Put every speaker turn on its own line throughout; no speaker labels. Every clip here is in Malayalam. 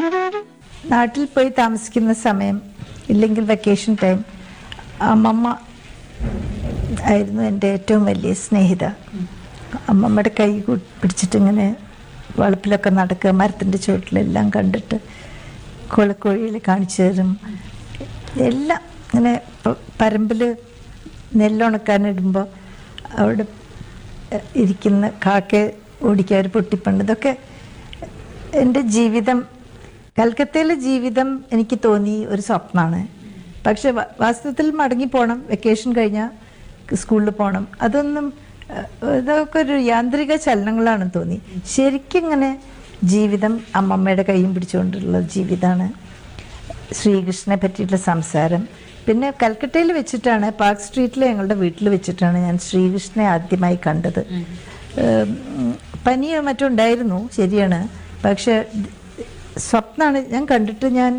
നാട്ടിൽ പോയി താമസിക്കുന്ന സമയം ഇല്ലെങ്കിൽ വെക്കേഷൻ ടൈം അമ്മമ്മ ആയിരുന്നു എൻ്റെ ഏറ്റവും വലിയ സ്നേഹിത അമ്മമ്മയുടെ കൈ കൂ- പിടിച്ചിട്ട് ഇങ്ങനെ വളപ്പിലൊക്കെ നടക്കുക മരത്തിൻ്റെ ചുവട്ടിലെല്ലാം കണ്ടിട്ട് കുളക്കോഴിയിൽ കാണിച്ചു തരും എല്ലാം ഇങ്ങനെ പറമ്പിൽ നെല്ലുണക്കാനിടുമ്പോൾ അവിടെ എഹ്, ഇരിക്കുന്ന കാക്ക ഓടിക്കുക ഒരു പൊട്ടിപ്പണ്ട് ഇതൊക്കെ എൻ്റെ ജീവിതം കൽക്കത്തയിലെ ജീവിതം എനിക്ക് തോന്നി ഒരു സ്വപ്നമാണ് പക്ഷെ വ- വാസ്തവത്തിൽ മടങ്ങി പോകണം വെക്കേഷൻ കഴിഞ്ഞാൽ സ്കൂളിൽ പോകണം അതൊന്നും ഏഹ്, ഇതൊക്കെ ഒരു യാന്ത്രിക ചലനങ്ങളാണ് തോന്നി ശരിക്കും ഇങ്ങനെ ജീവിതം അമ്മമ്മയുടെ കൈയും പിടിച്ചുകൊണ്ടുള്ള ജീവിതമാണ് ശ്രീകൃഷ്ണനെ പറ്റിയിട്ടുള്ള സംസാരം പിന്നെ കൽക്കട്ടയിൽ വെച്ചിട്ടാണ് പാർക്ക് സ്ട്രീറ്റിലെ ഞങ്ങളുടെ വീട്ടിൽ വെച്ചിട്ടാണ് ഞാൻ ശ്രീകൃഷ്ണനെ ആദ്യമായി കണ്ടത് ഏം, പനിയോ മറ്റോ ഉണ്ടായിരുന്നു ശരിയാണ് പക്ഷെ സ്വപ്നമാണ് ഞാൻ കണ്ടിട്ട് ഞാൻ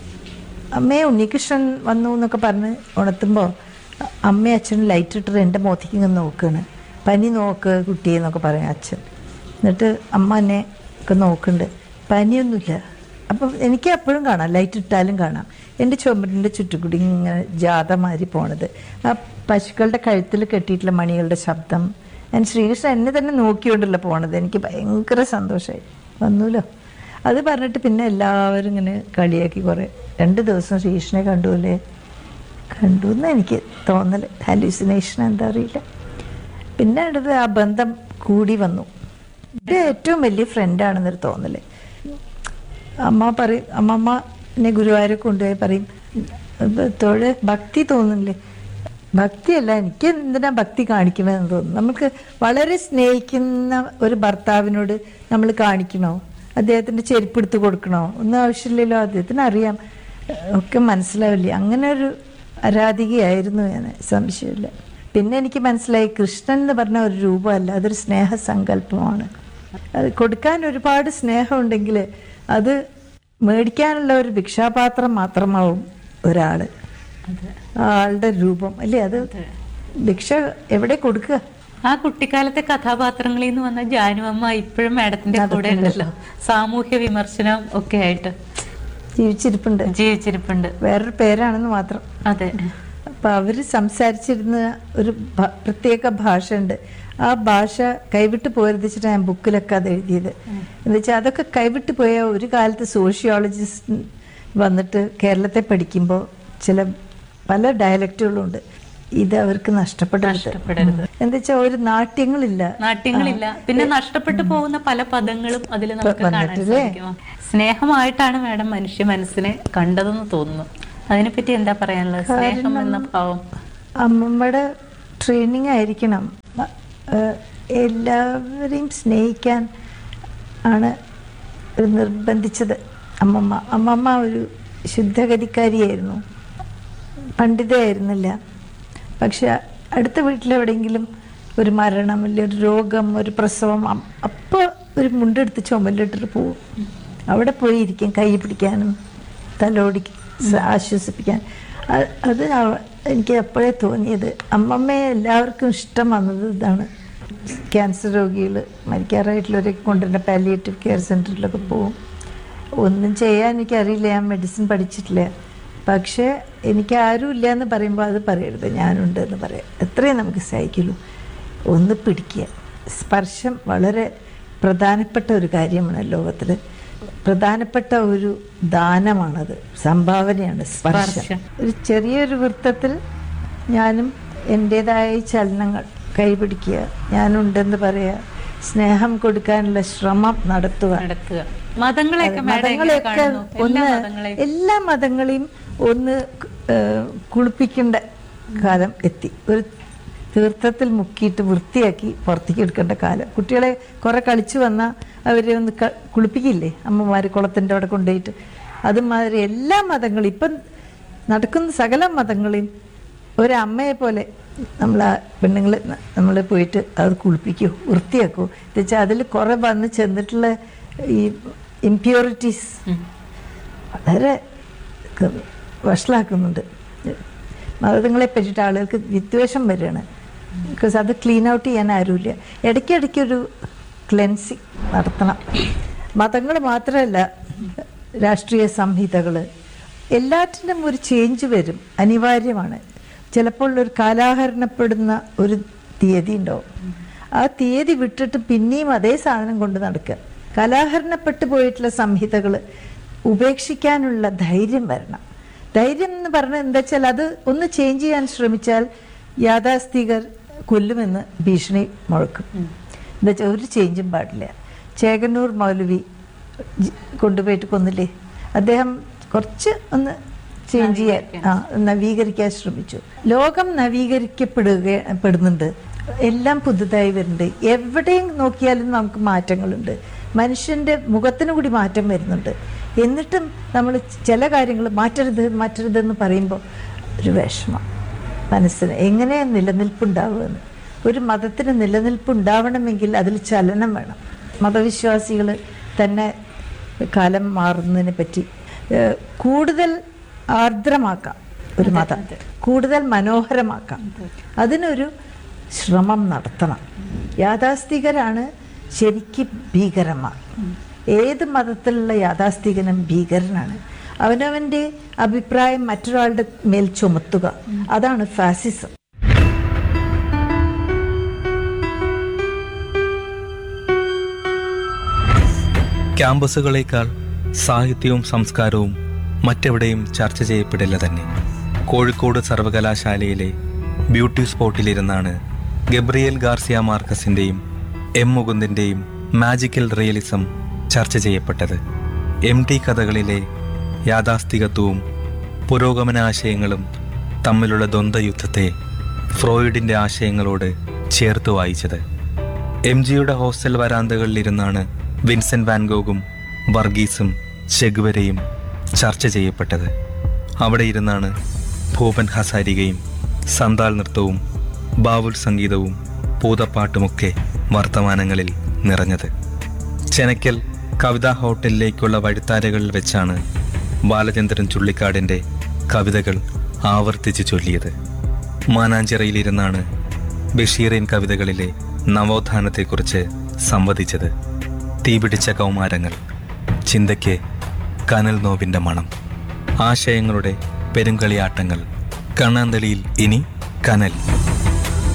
അമ്മയെ ഉണ്ണികൃഷ്ണൻ വന്നു എന്നൊക്കെ പറഞ്ഞ് ഉണർത്തുമ്പോൾ അമ്മയും അച്ഛനും ലൈറ്റ് ഇട്ടിട്ട് എൻ്റെ മുഖത്തേക്ക് ഇങ്ങനെ നോക്കുകയാണ് പനി നോക്ക് കുട്ടിയെ എന്നൊക്കെ പറയും അച്ഛൻ എന്നിട്ട് അമ്മ എന്നെ ഒക്കെ നോക്കുന്നുണ്ട് പനിയൊന്നുമില്ല അപ്പം എനിക്ക് എപ്പോഴും കാണാം ലൈറ്റ് ഇട്ടാലും കാണാം എൻ്റെ ചുമരിൻ്റെ ചുറ്റുകൂടി ഇങ്ങനെ ജാഥ മാതിരി പോണത് ആ പശുക്കളുടെ കഴുത്തിൽ കെട്ടിയിട്ടുള്ള മണികളുടെ ശബ്ദം ഞാൻ ശ്രീകൃഷ്ണൻ എന്നെ തന്നെ നോക്കിക്കൊണ്ടല്ല പോണത് എനിക്ക് ഭയങ്കര സന്തോഷമായി വന്നൂലോ അത് പറഞ്ഞിട്ട് പിന്നെ എല്ലാവരും ഇങ്ങനെ കളിയാക്കി കുറേ രണ്ട് ദിവസം ശ്രീകൃഷ്ണനെ കണ്ടുല്ലേ കണ്ടു എന്ന് എനിക്ക് തോന്നൽ ഹാലൂസിനേഷൻ എന്താ അറിയില്ല പിന്നെ അടുത്ത് ആ ബന്ധം കൂടി വന്നു ഇത് ഏറ്റവും വലിയ ഫ്രണ്ടാണെന്നൊരു തോന്നല് അമ്മ പറയും അമ്മമ്മ എന്നെ ഗുരുവായൂരെ കൊണ്ടുപോയി പറയും "ഇത് തൊഴ ഭക്തി തോന്നുന്നില്ലേ ഭക്തിയല്ല എനിക്ക് എന്തിനാ ഭക്തി കാണിക്കണമെന്ന് തോന്നുന്നു നമുക്ക് വളരെ സ്നേഹിക്കുന്ന ഒരു ഭർത്താവിനോട് നമ്മൾ കാണിക്കണോ അദ്ദേഹത്തിൻ്റെ ചെരുപ്പ് എടുത്ത് കൊടുക്കണോ ഒന്നും ആവശ്യമില്ലല്ലോ അദ്ദേഹത്തിന് അറിയാം ഒക്കെ മനസ്സിലാവില്ലേ അങ്ങനെ ഒരു ആരാധികയായിരുന്നു ഞാൻ സംശയമില്ല പിന്നെ എനിക്ക് മനസ്സിലായി കൃഷ്ണൻ എന്ന് പറഞ്ഞ ഒരു രൂപമല്ല അതൊരു സ്നേഹസങ്കല്പമാണ് അത് കൊടുക്കാൻ ഒരുപാട് സ്നേഹമുണ്ടെങ്കിൽ അത് മേടിക്കാനുള്ള ഒരു ഭിക്ഷാപാത്രം മാത്രമാവും ഒരാള് ആ ആളുടെ രൂപം അല്ലേ അത് ഭിക്ഷ എവിടെ കൊടുക്കുക
ആ കുട്ടിക്കാലത്തെ കഥാപാത്രങ്ങളിൽ നിന്ന് വന്ന ജാനുവമ്മ ഇപ്പോഴും മാഡത്തിന്റെ കൂടെ ഉണ്ടല്ലോ സാമൂഹ്യ വിമർശനം ഒക്കെ ആയിട്ട്
ജീവിച്ചിരിപ്പുണ്ട്
ജീവിച്ചിരിപ്പുണ്ട്
വേറൊരു പേരാണെന്ന് മാത്രം
അതെ
അപ്പൊ അവര് സംസാരിച്ചിരുന്ന ഒരു ഭ- പ്രത്യേക ഭാഷ ഉണ്ട് ആ ഭാഷ കൈവിട്ട് പോരുതിച്ചിട്ട് ഞാൻ ബുക്കിലൊക്കെ അത് എഴുതിയത് എന്ന് വെച്ചാൽ അതൊക്കെ കൈവിട്ട് പോയ ഒരു കാലത്ത് സോഷ്യോളജിസ്റ്റ് വന്നിട്ട് കേരളത്തെ പഠിക്കുമ്പോൾ ചില പല ഡയലക്റ്റുകളും ഉണ്ട് ഇത് അവർക്ക് നഷ്ടപ്പെടരുത്
നഷ്ടപ്പെടരുത്
എന്താ വെച്ചാൽ ഒരു നാട്യങ്ങളില്ല
നാട്യങ്ങളില്ല പിന്നെ നഷ്ടപ്പെട്ടു പോകുന്ന പല പദങ്ങളും അതിൽ നമുക്ക് കാണാൻ
വന്നിട്ടില്ലേ?
സാധിക്കും സ്നേഹമായിട്ടാണ് മാഡം മനുഷ്യ മനസ്സിനെ കണ്ടതെന്ന് തോന്നുന്നു അതിനെപ്പറ്റി എന്താ പറയാനുള്ളത് സ്നേഹം എന്ന ഭാവം
അമ്മമ്മയുടെ ട്രെയിനിങ് ആയിരിക്കണം ഏഹ് എല്ലാവരെയും സ്നേഹിക്കാൻ ആണ് ഒരു നിർബന്ധിച്ചത് അമ്മമ്മ അമ്മമ്മ ഒരു ശുദ്ധഗതിക്കാരിയായിരുന്നു പണ്ഡിതയായിരുന്നില്ല പക്ഷെ അടുത്ത വീട്ടിലെവിടെയെങ്കിലും ഒരു മരണം അല്ലെങ്കിൽ ഒരു രോഗം ഒരു പ്രസവം അം- അപ്പോൾ ഒരു മുണ്ടെടുത്ത് ചുമലിട്ടിട്ട് പോവും അവിടെ പോയി ഇരിക്കും കൈ പിടിക്കാനും തലോടി സ- ആശ്വസിപ്പിക്കാൻ അ- അത് അവ- എനിക്ക് എപ്പോഴേ തോന്നിയത് അമ്മമ്മയെ എല്ലാവർക്കും ഇഷ്ടം വന്നത് ഇതാണ് ക്യാൻസർ രോഗികൾ മരിക്കാറായിട്ടുള്ളവരൊക്കെ കൊണ്ടുവരുന്ന പാലിയേറ്റീവ് കെയർ സെൻറ്ററിലൊക്കെ പോവും ഒന്നും ചെയ്യാൻ എനിക്കറിയില്ല ഞാൻ മെഡിസിൻ പഠിച്ചിട്ടില്ല പക്ഷേ എനിക്ക് ആരും ഇല്ല എന്ന് പറയുമ്പോൾ അത് പറയരുത് ഞാനുണ്ട് എന്ന് പറയാം എത്രയും നമുക്ക് സഹിക്കുള്ളൂ ഒന്ന് പിടിക്കുക സ്പർശം വളരെ പ്രധാനപ്പെട്ട ഒരു കാര്യമാണ് ലോകത്തിൽ പ്രധാനപ്പെട്ട ഒരു ദാനമാണത് സംഭാവനയാണ് സ്പർശം
സ്പർശം.
ഒരു ചെറിയൊരു വൃത്തത്തിൽ ഞാനും എൻ്റെതായ ചലനങ്ങൾ കൈപിടിക്കുക ഞാനുണ്ടെന്ന് പറയുക സ്നേഹം കൊടുക്കാനുള്ള ശ്രമം നടത്തുക
നടത്തുക മതങ്ങളെയൊക്കെ മാഡം എങ്ങനെ
മതങ്ങളെയൊക്കെ
കാണുന്നു എല്ലാ
ഒന്ന്
മതങ്ങളെയും
എല്ലാ മതങ്ങളെയും ഒന്ന് ഏഹ്, കുളിപ്പിക്കേണ്ട കാലം എത്തി ഒരു തീർത്ഥത്തിൽ മുക്കിയിട്ട് വൃത്തിയാക്കി പുറത്തേക്ക് എടുക്കേണ്ട കാലം കുട്ടികളെ കുറെ കളിച്ചു വന്നാൽ അവരെ ഒന്ന് ക- കുളിപ്പിക്കില്ലേ അമ്മമാർ കുളത്തിൻ്റെ അവിടെ കൊണ്ടുപോയിട്ട് അതുമാതിരി എല്ലാ മതങ്ങളും ഇപ്പം നടക്കുന്ന സകല മതങ്ങളെയും ഒരമ്മയെ പോലെ നമ്മൾ ആ പെണ്ണുങ്ങൾ നമ്മൾ പോയിട്ട് അത് കുളിപ്പിക്കൂ വൃത്തിയാക്കൂ എന്ന് വെച്ചാൽ അതിൽ കുറേ വന്ന് ചെന്നിട്ടുള്ള ഈ ഇംപ്യൂരിറ്റീസ് വളരെ ക- വഷളാക്കുന്നുണ്ട് മതങ്ങളെ പറ്റിയിട്ട് ആളുകൾക്ക് വിദ്വേഷം വരികയാണ് ബിക്കോസ് അത് ക്ലീൻ ഔട്ട് ചെയ്യാൻ ആരുമില്ല ഇടയ്ക്കിടയ്ക്കൊരു ക്ലെൻസിങ് നടത്തണം മതങ്ങൾ മാത്രമല്ല രാഷ്ട്രീയ സംഹിതകൾ എല്ലാറ്റിനും ഒരു ചേഞ്ച് വരും അനിവാര്യമാണ് ചിലപ്പോൾ ഒരു കാലാഹരണപ്പെടുന്ന ഒരു തീയതി ഉണ്ടാവും ആ തീയതി വിട്ടിട്ട് പിന്നെയും അതേ സാധനം കൊണ്ട് നടക്കുക കലാഹരണപ്പെട്ടു പോയിട്ടുള്ള സംഹിതകൾ ഉപേക്ഷിക്കാനുള്ള ധൈര്യം വരണം ധൈര്യം എന്ന് പറഞ്ഞാൽ എന്താ വെച്ചാൽ അത് ഒന്ന് ചേഞ്ച് ചെയ്യാൻ ശ്രമിച്ചാൽ യാഥാസ്ഥികർ കൊല്ലുമെന്ന് ഭീഷണി മുഴക്കും എന്താ വെച്ചാൽ ഒരു ചേഞ്ചും പാടില്ല ചേകന്നൂർ മൗലവി ജി- കൊണ്ടുപോയിട്ട് കൊന്നില്ലേ അദ്ദേഹം കുറച്ച് ഒന്ന് ചേഞ്ച് ചെയ്യാൻ ആ നവീകരിക്കാൻ ശ്രമിച്ചു ലോകം നവീകരിക്കപ്പെടുക പെടുന്നുണ്ട് എല്ലാം പുതുതായി വരുന്നുണ്ട് എവിടെയും നോക്കിയാലും നമുക്ക് മാറ്റങ്ങളുണ്ട് മനുഷ്യൻ്റെ മുഖത്തിന് കൂടി മാറ്റം വരുന്നുണ്ട് എന്നിട്ടും നമ്മൾ ചില കാര്യങ്ങൾ മാറ്റരുത് മാറ്റരുതെന്ന് പറയുമ്പോൾ ഒരു വിഷമം മനസ്സിന് എങ്ങനെ നിലനിൽപ്പുണ്ടാവുമെന്ന് ഒരു മതത്തിന് നിലനിൽപ്പുണ്ടാവണമെങ്കിൽ അതിൽ ചലനം വേണം മതവിശ്വാസികൾ തന്നെ കാലം മാറുന്നതിനെ പറ്റി ഏഹ്, കൂടുതൽ ആർദ്രമാക്കാം ഒരു മതം കൂടുതൽ മനോഹരമാക്കാം അതിനൊരു ശ്രമം നടത്തണം യാഥാസ്ഥികരാണ് ശരിക്കും ഭീകരന്മാർ ഏത് മതത്തിലുള്ള യാഥാസ്ഥികനും ഭീകരനാണ് അവനവൻ്റെ അഭിപ്രായം മറ്റൊരാളുടെ മേൽ ചുമത്തുക അതാണ് ഫാസിസം
ക്യാമ്പസുകളേക്കാൾ സാഹിത്യവും സംസ്കാരവും മറ്റെവിടെയും ചർച്ച ചെയ്യപ്പെടില്ല തന്നെ കോഴിക്കോട് സർവകലാശാലയിലെ ബ്യൂട്ടി സ്പോട്ടിലിരുന്നാണ് ഗബ്രിയേൽ ഗാർസിയ മാർക്കസിൻ്റെയും എം മുകുന്ദിൻ്റെയും മാജിക്കൽ റിയലിസം ചർച്ച ചെയ്യപ്പെട്ടത് എം ടി കഥകളിലെ യാഥാസ്ഥികത്വവും പുരോഗമനാശയങ്ങളും തമ്മിലുള്ള ദ്വന്ദ്വയുദ്ധത്തെ ഫ്രോയിഡിൻ്റെ ആശയങ്ങളോട് ചേർത്ത് വായിച്ചത് എം ജിയുടെ ഹോസ്റ്റൽ വരാന്തകളിലിരുന്നാണ് വിൻസെന്റ് വാൻഗോഗും വർഗീസും ചെഗ്വരയും ചർച്ച ചെയ്യപ്പെട്ടത് അവിടെ ഇരുന്നാണ് ഭൂപൻ ഹസാരികയും സന്താൽ നൃത്തവും ബാവുൽ സംഗീതവും പൂതപ്പാട്ടുമൊക്കെ വർത്തമാനങ്ങളിൽ നിറഞ്ഞത് ചെനക്കൽ കവിതാ ഹോട്ടലിലേക്കുള്ള വഴിത്താരകളിൽ വെച്ചാണ് ബാലചന്ദ്രൻ ചുള്ളിക്കാടിൻ്റെ കവിതകൾ ആവർത്തിച്ച് ചൊല്ലിയത് മാനാഞ്ചിറയിലിരുന്നാണ് ബഷീറിൻ കവിതകളിലെ നവോത്ഥാനത്തെക്കുറിച്ച് സംവദിച്ചത് തീപിടിച്ച കൗമാരങ്ങൾ ചിന്തയ്ക്ക് കനൽ നോവിൻ്റെ മണം ആശയങ്ങളുടെ പെരുങ്കളിയാട്ടങ്ങൾ കണ്ണാന്തളിയിൽ ഇനി കനൽ